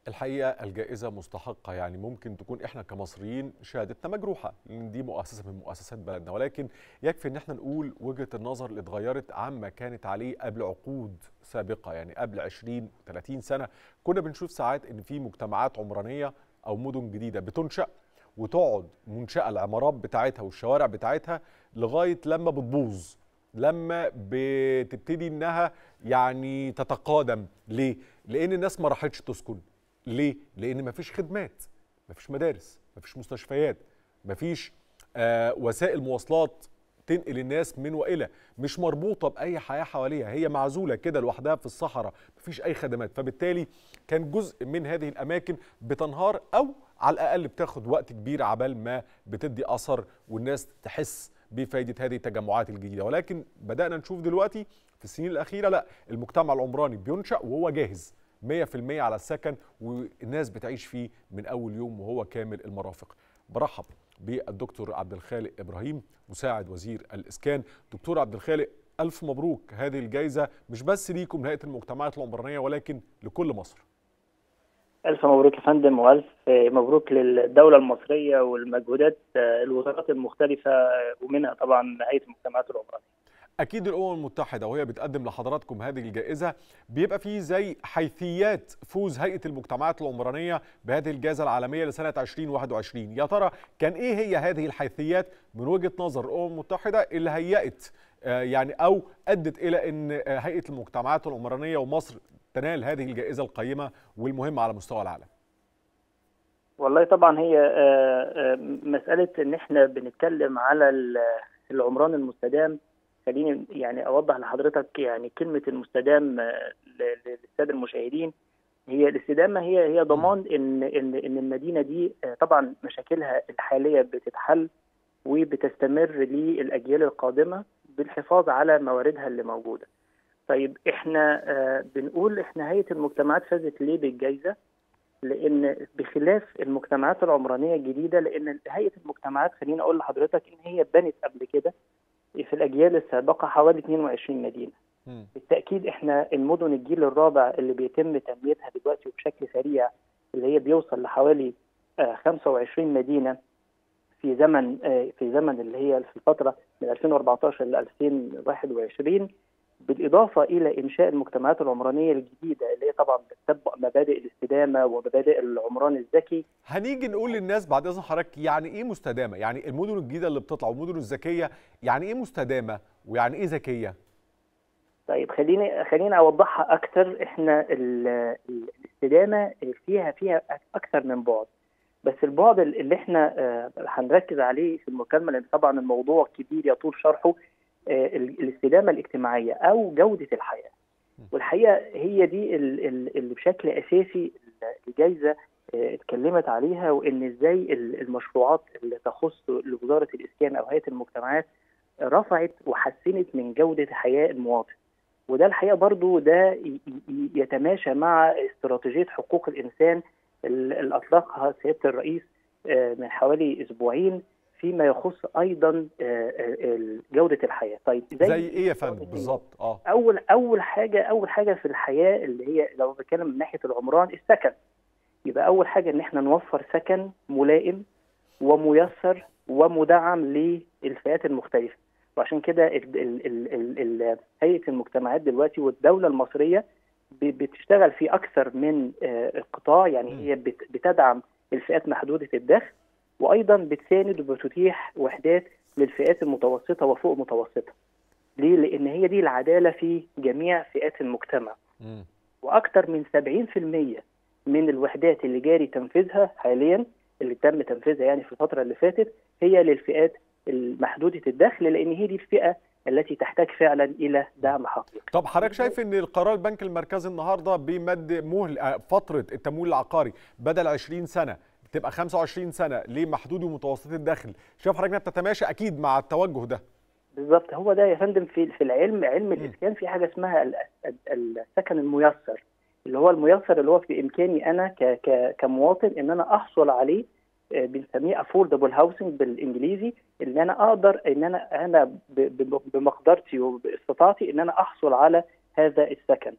الحقيقه الجائزه مستحقه يعني ممكن تكون احنا كمصريين شهادتنا مجروحه لان دي مؤسسه من مؤسسات بلدنا ولكن يكفي ان احنا نقول وجهه النظر اللي اتغيرت عما كانت عليه قبل عقود سابقه يعني قبل 20 30 سنه كنا بنشوف ساعات ان في مجتمعات عمرانيه او مدن جديده بتنشا وتقعد منشاه العمارات بتاعتها والشوارع بتاعتها لغايه لما بتبوظ لما بتبتدي انها يعني تتقادم ليه لان الناس ما راحتش تسكن ليه لان مفيش خدمات مفيش مدارس مفيش مستشفيات مفيش آه وسائل مواصلات تنقل الناس من والى مش مربوطه باي حياه حواليها هي معزوله كده لوحدها في الصحراء مفيش اي خدمات فبالتالي كان جزء من هذه الاماكن بتنهار او على الاقل بتاخد وقت كبير عبال ما بتدي اثر والناس تحس بفائده هذه التجمعات الجديده ولكن بدانا نشوف دلوقتي في السنين الاخيره لا المجتمع العمراني بينشا وهو جاهز 100% على السكن والناس بتعيش فيه من اول يوم وهو كامل المرافق برحب بالدكتور عبد الخالق ابراهيم مساعد وزير الاسكان دكتور عبد الخالق الف مبروك هذه الجائزه مش بس ليكم هيئه المجتمعات العمرانيه ولكن لكل مصر ألف مبروك يا فندم وألف مبروك للدولة المصرية والمجهودات الوزارات المختلفة ومنها طبعا هيئة المجتمعات العمرانية. اكيد الامم المتحده وهي بتقدم لحضراتكم هذه الجائزه بيبقى فيه زي حيثيات فوز هيئه المجتمعات العمرانيه بهذه الجائزه العالميه لسنه 2021 يا ترى كان ايه هي هذه الحيثيات من وجهه نظر الامم المتحده اللي هيأت يعني او ادت الى ان هيئه المجتمعات العمرانيه ومصر تنال هذه الجائزه القيمه والمهمه على مستوى العالم والله طبعا هي مساله ان احنا بنتكلم على العمران المستدام خليني يعني اوضح لحضرتك يعني كلمه المستدام للساده المشاهدين هي الاستدامه هي هي ضمان ان ان ان المدينه دي طبعا مشاكلها الحاليه بتتحل وبتستمر للاجيال القادمه بالحفاظ على مواردها اللي موجوده. طيب احنا بنقول احنا هيئه المجتمعات فازت ليه بالجائزه؟ لان بخلاف المجتمعات العمرانيه الجديده لان هيئه المجتمعات خليني اقول لحضرتك ان هي بنت قبل كده في الاجيال السابقه حوالي 22 مدينه. م. بالتاكيد احنا المدن الجيل الرابع اللي بيتم تنميتها دلوقتي وبشكل سريع اللي هي بيوصل لحوالي 25 مدينه في زمن في زمن اللي هي في الفتره من 2014 ل 2021 بالاضافه الى انشاء المجتمعات العمرانيه الجديده اللي هي طبعا بتطبق مبادئ الاستدامه ومبادئ العمران الذكي. هنيجي نقول للناس بعد اذن حضرتك يعني ايه مستدامه؟ يعني المدن الجديده اللي بتطلع والمدن الذكيه يعني ايه مستدامه ويعني ايه ذكيه؟ طيب خليني خليني اوضحها اكثر احنا الاستدامه فيها فيها اكثر من بعد بس البعد اللي احنا هنركز عليه في المكالمه لان طبعا الموضوع كبير يطول شرحه الاستدامه الاجتماعيه او جوده الحياه والحقيقه هي دي اللي بشكل اساسي الجائزه اتكلمت عليها وان ازاي المشروعات اللي تخص لوزاره الاسكان او هيئه المجتمعات رفعت وحسنت من جوده حياه المواطن وده الحقيقه برضو ده يتماشى مع استراتيجيه حقوق الانسان اللي اطلقها سياده الرئيس من حوالي اسبوعين فيما يخص ايضا جوده الحياه طيب زي, زي ايه يا فندم بالظبط اه اول اول حاجه اول حاجه في الحياه اللي هي لو بتكلم من ناحيه العمران السكن يبقى اول حاجه ان احنا نوفر سكن ملائم وميسر ومدعم للفئات المختلفه وعشان كده هيئه المجتمعات دلوقتي والدوله المصريه بتشتغل في اكثر من قطاع يعني هي بتدعم الفئات محدوده الدخل وايضا بتساند وبتتيح وحدات للفئات المتوسطه وفوق المتوسطه. ليه؟ لان هي دي العداله في جميع فئات المجتمع. م. واكثر من 70% من الوحدات اللي جاري تنفيذها حاليا اللي تم تنفيذها يعني في الفتره اللي فاتت هي للفئات المحدوده الدخل لان هي دي الفئه التي تحتاج فعلا الى دعم حقيقي. طب حضرتك شايف ان القرار البنك المركزي النهارده بمد مهل فتره التمويل العقاري بدل 20 سنه تبقى 25 سنه لمحدود ومتوسط الدخل شايف حضرتك بتتماشى اكيد مع التوجه ده بالظبط هو ده يا فندم في في العلم علم الاسكان في حاجه اسمها السكن الميسر اللي هو الميسر اللي هو في امكاني انا ك ك كمواطن ان انا احصل عليه بنسميه افوردبل هاوسنج بالانجليزي ان انا اقدر ان انا انا بمقدرتي وباستطاعتي ان انا احصل على هذا السكن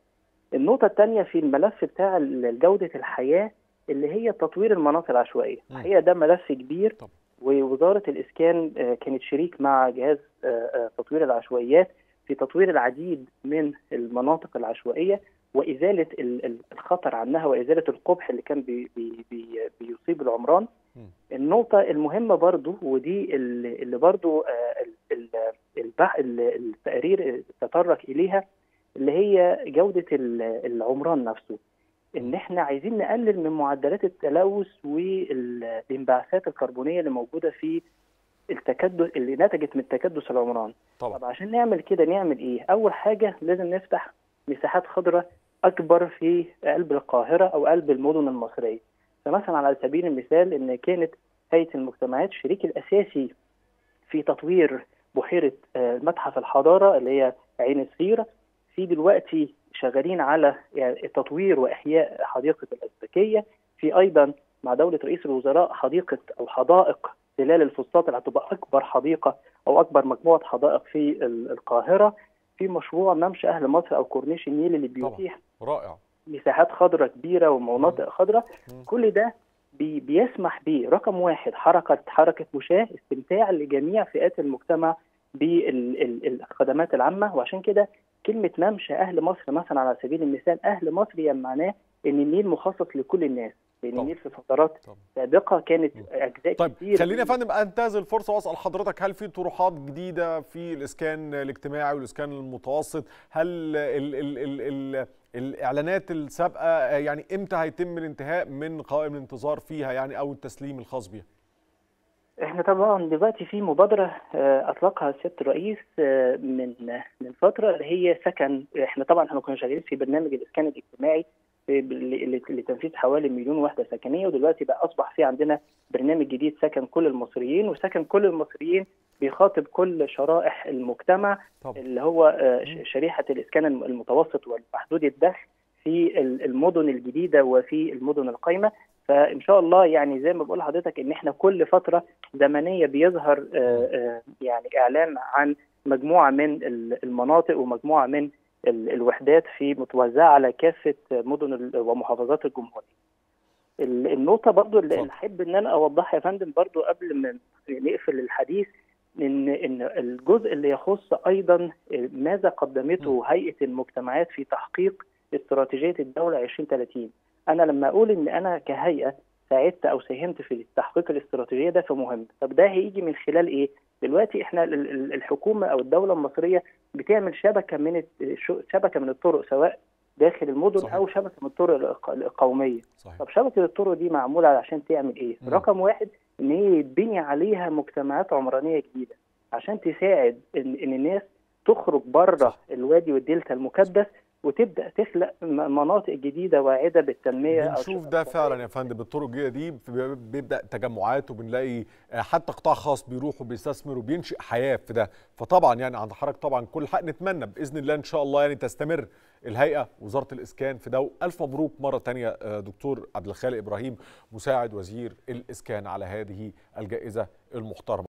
النقطه الثانيه في الملف بتاع جوده الحياه اللي هي تطوير المناطق العشوائيه مم. الحقيقه ده ملف كبير طبعا. ووزاره الاسكان آه، كانت شريك مع جهاز آه، آه، تطوير العشوائيات في تطوير العديد من المناطق العشوائيه وازاله ال- ال- الخطر عنها وازاله القبح اللي كان بي بي بي بيصيب العمران مم. النقطة المهمة برضو ودي اللي اللي برضو آه، ال- ال- البح- ال- التقرير تطرق إليها اللي هي جودة ال- العمران نفسه إن إحنا عايزين نقلل من معدلات التلوث والانبعاثات الكربونية اللي موجودة في التكدس اللي نتجت من تكدس العمران طبعا طب عشان نعمل كده نعمل ايه؟ أول حاجة لازم نفتح مساحات خضراء أكبر في قلب القاهرة أو قلب المدن المصرية. فمثلا على سبيل المثال إن كانت هيئة المجتمعات الشريك الأساسي في تطوير بحيرة آه، متحف الحضارة اللي هي عين السيرة في دلوقتي شغالين على يعني تطوير وإحياء حديقة الأزبكية في أيضا مع دولة رئيس الوزراء حديقة أو حدائق تلال الفسطاط اللي هتبقى أكبر حديقة أو أكبر مجموعة حدائق في ال- القاهرة في مشروع ممشى أهل مصر أو كورنيش النيل اللي طبعا. بيتيح رائع مساحات خضراء كبيرة ومناطق خضراء مم. كل ده بي بيسمح به رقم واحد حركة حركة مشاة استمتاع لجميع فئات المجتمع بالخدمات العامة وعشان كده كلمة ممشى أهل مصر مثلا على سبيل المثال أهل مصر يعني معناه إن النيل مخصص لكل الناس لأن طبعا. النيل في فترات طبعا. سابقة كانت مم. أجزاء طيب كتير خليني يا فندم انتهز الفرصه واسال حضرتك هل في طروحات جديده في الاسكان الاجتماعي والاسكان المتوسط هل ال ال ال ال الاعلانات السابقه يعني امتى هيتم الانتهاء من قوائم الانتظار فيها يعني او التسليم الخاص بيها احنا طبعا دلوقتي في مبادرة آه، اطلقها سيادة الرئيس آه، من من فترة اللي هي سكن احنا طبعا احنا كنا شغالين في برنامج الاسكان الاجتماعي في- ل- ل- لتنفيذ حوالي مليون وحدة سكنية ودلوقتي بقى اصبح في عندنا برنامج جديد سكن كل المصريين وسكن كل المصريين بيخاطب كل شرائح المجتمع طبعا اللي هو آه، ش- شريحة الإسكان الم- المتوسط والمحدود الدخل في ال- المدن الجديدة وفي المدن القايمة فإن شاء الله يعني زي ما بقول لحضرتك إن إحنا كل فترة زمنية بيظهر آه، آه، يعني إعلان عن مجموعة من ال- المناطق ومجموعة من ال- الوحدات في متوزعة على كافة مدن ال- ومحافظات الجمهورية. ال- النقطة برضو اللي اتفضل. أحب إن أنا أوضحها يا فندم برضو قبل ما نقفل الحديث ان ان الجزء اللي يخص ايضا ماذا قدمته هيئه المجتمعات في تحقيق استراتيجيه الدوله 2030 انا لما اقول ان انا كهيئه ساعدت او ساهمت في تحقيق الاستراتيجيه ده فمهم طب ده هيجي من خلال ايه دلوقتي احنا ال- ال- الحكومه او الدوله المصريه بتعمل شبكه من الت- شو- شبكه من الطرق سواء داخل المدن صحيح. او شبكه من الطرق الق- القوميه صحيح طب شبكه الطرق دي معموله عشان تعمل ايه؟ مم. رقم واحد ان هي يتبني عليها مجتمعات عمرانيه جديده عشان تساعد ان, إن الناس تخرج بره صح. الوادي والدلتا المكدس وتبدا تخلق م- مناطق جديده واعده بالتنميه أو بنشوف شبه ده اقتصادية. فعلا يا فندم بالطرق الجديده دي بي- بيبدا تجمعات وبنلاقي آه، حتى قطاع خاص بيروح وبيستثمر وبينشئ حياه في ده فطبعا يعني عند حضرتك طبعا كل حق نتمنى باذن الله ان شاء الله يعني تستمر الهيئه وزاره الاسكان في ده الف مبروك مره تانية آه، دكتور عبد الخالق ابراهيم مساعد وزير الاسكان على هذه الجائزه المحترمه